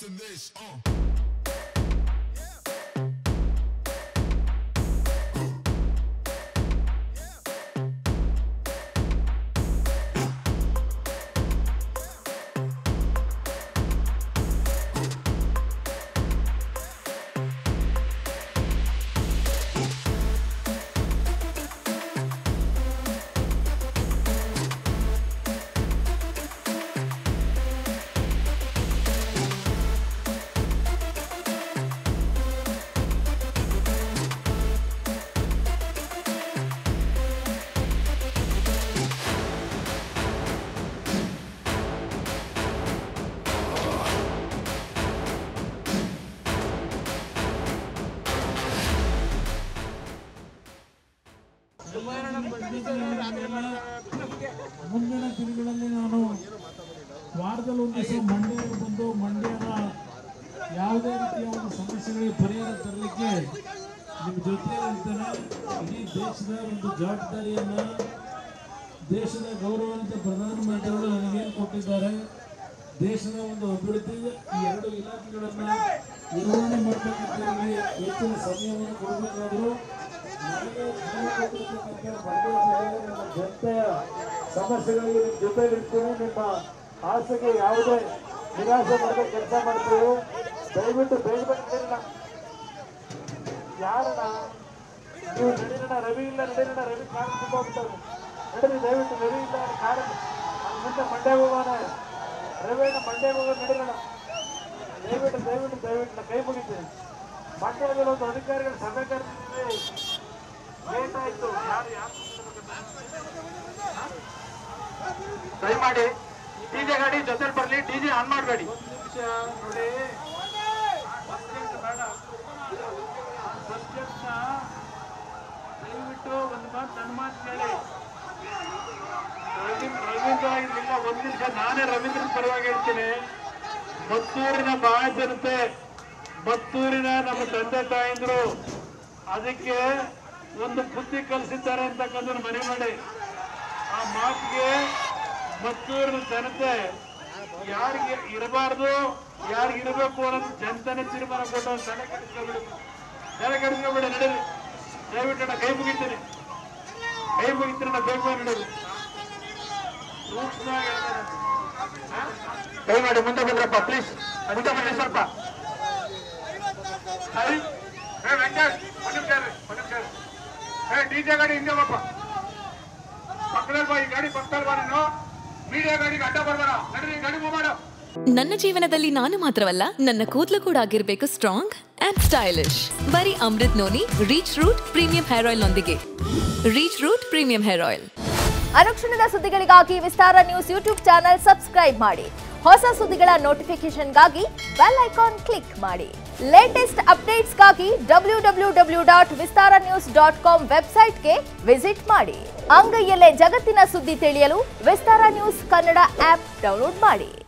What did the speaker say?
busting this. Uh. ಮುಂದಿನ ದಿನಗಳಲ್ಲಿ ನಾನು ವಾರದಲ್ಲಿ ಒಂದು ದಿವಸ ಮಂಡ್ಯಕ್ಕೆ ಬಂದು ಮಂಡ್ಯದ ಯಾವುದೇ ರೀತಿಯ ಒಂದು ಸಮಸ್ಯೆಗಳಿಗೆ ಪರಿಹಾರ ತರಲಿಕ್ಕೆ ನಿಮ್ಮ ಜೊತೆ ಇರ್ತೇನೆ ಇಡೀ ದೇಶದ ಒಂದು ಜವಾಬ್ದಾರಿಯನ್ನ ದೇಶದ ಗೌರವಾನ್ವಿತ ಪ್ರಧಾನಮಂತ್ರಿಗಳು ನನಗೇನು ಕೊಟ್ಟಿದ್ದಾರೆ ದೇಶದ ಒಂದು ಅಭಿವೃದ್ಧಿ ಈ ಎರಡು ಇಲಾಖೆಗಳನ್ನ ನಿರ್ವಹಣೆ ಮಾಡಬೇಕಂತೇಳಿ ಹೆಚ್ಚಿನ ಸಮಯವನ್ನು ಕೊಡಬೇಕಾದ್ರು ನನಗೆ ಜೀವ ಕೊಟ್ಟಿರ್ತಕ್ಕಂಥ ಮಂಡ್ಯ ಜಿಲ್ಲೆಯ ನಮ್ಮ ಜನತೆಯ ಸಮಸ್ಯೆಗಳಿಗೆ ನಿಮ್ಮ ಜೊತೆಲಿ ಇರ್ತೀನಿ ನಿಮ್ಮ ಆಸೆಗೆ ಯಾವುದೇ ನಿರಾಸೆ ಮಾಡದೆ ಕೆಲಸ ಮಾಡ್ತೀವಿ ದಯವಿಟ್ಟು ಬೇಗ ಬೇಗ ನಡೀರಣ್ಣ. ಯಾರಣ್ಣ ನೀವು ನಡೀರಣ್ಣ ರವಿ ಇಲ್ಲ ನಡೀರಣ್ಣ ರವಿ ಕಾರ್ ತುಂಬ ಹೋಗ್ತಾರೆ ನಡೀರಿ ದಯವಿಟ್ಟು ರವಿ ಇಲ್ಲ ಕಾರ್ ಮುಂದೆ ಮಂಡ್ಯ ಹೋಗೋಣ ರವಿ ಅಣ್ಣ ಮಂಡ್ಯ ಹೋಗೋ ನಡೀರಣ್ಣ ದಯವಿಟ್ಟು ದಯವಿಟ್ಟು ದಯವಿಟ್ಟು ನಾ ಕೈ ಮುಗಿತೀನಿ ಮಂಡ್ಯದಲ್ಲಿ ಒಂದು ಅಧಿಕಾರಿಗಳ ಸಭೆ ಕರೆದಿದ್ದೀವಿ ಲೇಟ್ ಆಯ್ತು ಯಾರು ಯಾರು ದಯಮಾಡಿ ಡಿಜೆ ಗಾಡಿ ಜೊತೆಲಿ ಬರ್ಲಿ ಡಿಜೆ ಆನ್ ಮಾಡಬೇಡಿ ಒಂದು ನಿಮಿಷ ನೋಡಿ ಸಬ್ಜೆಕ್ಟ್ ಬೇಡ ಸಬ್ಜೆಕ್ಟ್ನ ದಯವಿಟ್ಟು ಒಂದು ಮಾತು ನನ್ನ ಮಾತು ಕೇಳಿ ರವೀಂದ್ರ ರವೀಂದ್ರ ಇರ್ಲಿಲ್ಲ ಒಂದ್ ನಿಮಿಷ ನಾನೇ ರವೀಂದ್ರನ ಪರವಾಗಿ ಹೇಳ್ತೀನಿ ಮತ್ತೂರಿನ ಬಾಳ ಜನತೆ ಮತ್ತೂರಿನ ನಮ್ಮ ತಂದೆ ತಾಯಂದ್ರು ಅದಕ್ಕೆ ಒಂದು ಬುದ್ಧಿ ಕಲಿಸಿದ್ದಾರೆ ಅಂತಕ್ಕಂಥ ಮನೆ ಮಾಡಿ ಆ ಮಾತಿಗೆ ಮತ್ತೂರಿನ ಜನತೆ ಯಾರಿಗೆ ಇರಬಾರ್ದು ಯಾರಿಗೆ ಇರಬೇಕು ಅನ್ನೋದು ಜನತೆನೇ ತೀರ್ಮಾನ ಕೊಟ್ಟು ತಲೆ ಕೆಡಿಸ್ಕೊಬೇಡಿ ತಲೆ ಕೆಡಿಸ್ಕೊಬೇಡಿ ನಡೀರಿ ದಯವಿಟ್ಟು ನಾನು ಕೈ ಮುಗಿತೀನಿ ಕೈ ಮುಗಿತೀನಿ ನಾನು ಬೇಗ ನಡೀರಿ ಸೂಕ್ಷ್ಮವಾಗಿ ಹೇಳ್ತಾರೆ. ಕೈ ಮಾಡಿ ಮುಂದೆ ಬಂದ್ರಪ್ಪ ಪ್ಲೀಸ್ ಮುಂದೆ ಬನ್ನಿ ಸ್ವಲ್ಪ ಹರಿ ಹೇ ವೆಂಕಟೇಶ್ ಒಂದು ನಿಮಿಷ ಇರ್ರಿ, ಒಂದು ನಿಮಿಷ ಇರ್ರಿ. ಹೇ ಡಿಜೆ ಗಾಡಿ ಹಿಂದೆ ಬಾಪ ಪಕ್ಕದಲ್ಲಿ ಬಾ ಈ ಗಾಡಿ ಪಕ್ಕದಲ್ಲಿ ಬಾ ನೀನು ಮೀಡಿಯಾ ಗಾಡಿಗೆ ಅಡ್ಡ ಬರ್ಬೇಡ ನಡ್ರಿ ಈ ಗಾಡಿ ಮೂವ್ ಮಾಡು ನನ್ನ ಜೀವನದಲ್ಲಿ ನಾನು ಮಾತ್ರವಲ್ಲ ನನ್ನ ಕೂದಲು ಕೂಡ ಆಗಿರ್ಬೇಕು ಸ್ಟ್ರಾಂಗ್ ಅಂಡ್ ಸ್ಟೈಲಿಶ್ ಬರೀ Amrut Noni reach root premium hair oil ನೊಂದಿಗೆ reach root premium hair oil ಅನುಕ್ಷಣದ ಸುದ್ದಿಗಳಿಗಾಗಿ Vistara news YouTube channel subscribe ಮಾಡಿ ಹೊಸ ಸುದ್ದಿಗಳ ನೋಟಿಫಿಕೇಶನ್ಗಾಗಿ ಬೆಲ್ ಐಕಾನ್ ಕ್ಲಿಕ್ ಮಾಡಿ ಲೇಟೆಸ್ಟ್ ಅಪ್ಡೇಟ್ಸ್ಗಾಗಿ W W W dot Vistara news dot com ವೆಬ್ಸೈಟ್ಗೆ ವಿಸಿಟ್ ಮಾಡಿ ಅಂಗೈಯಲ್ಲೇ ಜಗತ್ತಿನ ಸುದ್ದಿ ತಿಳಿಯಲು Vistara news Kannada app download ಮಾಡಿ